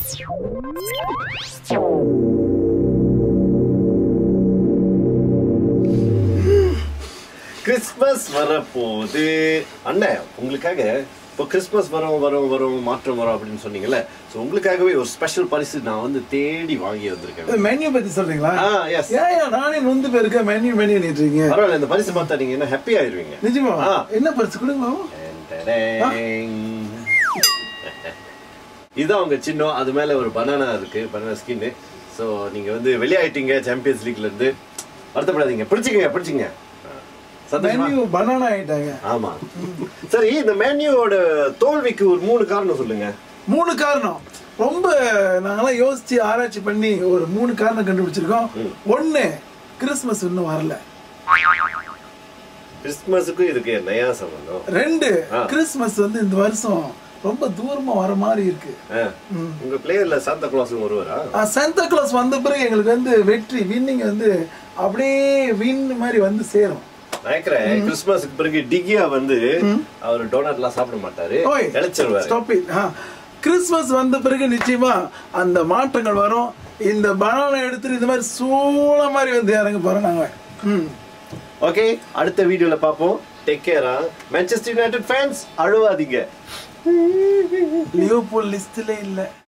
Christmas வரப்போகுது அண்ணன் உங்களுக்காக இப்போ கிறிஸ்மஸ் வரும் வரும் வரும் மாற்றம் வரும் அப்படின்னு சொன்னீங்கல்ல ஸோ உங்களுக்காகவே ஒரு ஸ்பெஷல் பரிசு நான் வந்து தேடி வாங்கி வந்திருக்கேன் மெனு பத்தி சொல்றீங்களா ஆ எஸ் ஏன் ஏன் நானே நொந்து போயிருக்கேன் மெனு மெனு இருக்கீங்க பரவாயில்ல இந்த பரிசு பார்த்தா நீங்க என்ன ஹாப்பி ஆயிருவீங்க நிஜமா ஆ. என்ன பரிசு கொடுங்க மாமா? டடடேங். இதுதான் உங்க சின்னம் அது மேல ஒரு பனானா இருக்கு பனானா ஸ்கின் ஸோ நீங்க வந்து வெளியாயிட்டீங்க சாம்பியன்ஸ் லீக்ல இருந்து வருத்தப்படாதீங்க பிடிச்சிக்கங்க பிடிச்சிங்க சந்தோஷமா மெனு பனானா ஆயிட்டாங்க ஆமா சரி இந்த மேன்யூவோட தோல்விக்கு ஒரு மூணு காரணம் சொல்லுங்க மூணு காரணம் ரொம்ப நாங்கெல்லாம் யோசிச்சு ஆராய்ச்சி பண்ணி ஒரு மூணு காரணம் கண்டுபிடிச்சிருக்கோம் ஒண்ணு கிறிஸ்மஸ் இன்னும் வரல கிறிஸ்துமஸுக்கும் இதுக்கு நயா சம்பந்தம் ரெண்டு ஆ. கிறிஸ்மஸ் வந்து இந்த வருஷம் ரொம்ப தூரமா வர மாதிரி இருக்கு ஆ. உங்க பிளேயர்ல சாந்தா கிளாஸும் வருவாரா சாந்தா கிளாஸ் வந்த பிறகு எங்களுக்கு வந்து வெற்றி வின்னிங் வந்து அப்படியே வின் மாதிரி வந்து சேரும் நினைக்கிறேன் கிறிஸ்துமஸுக்கு பிறகு டிகியா வந்து அவர் டோனட் எல்லாம் சாப்பிட மாட்டாரு ஓய் இழைச்சிருவாரு ஸ்டாப் இட் கிறிஸ்மஸ் வந்த பிறகு நிச்சயமா அந்த மாற்றங்கள் வரும் இந்த பனானா எடுத்துட்டு இந்த மாதிரி சூழ மாதிரி வந்து இறங்க போறோம் நாங்க ம் ஓகே அடுத்த வீடியோல பாப்போம் டேக் கேரா மான்செஸ்டர் யுனைடெட் ஃபேன்ஸ் அழுவாதீங்க லியோபூல் லிஸ்ட்ல இல்லை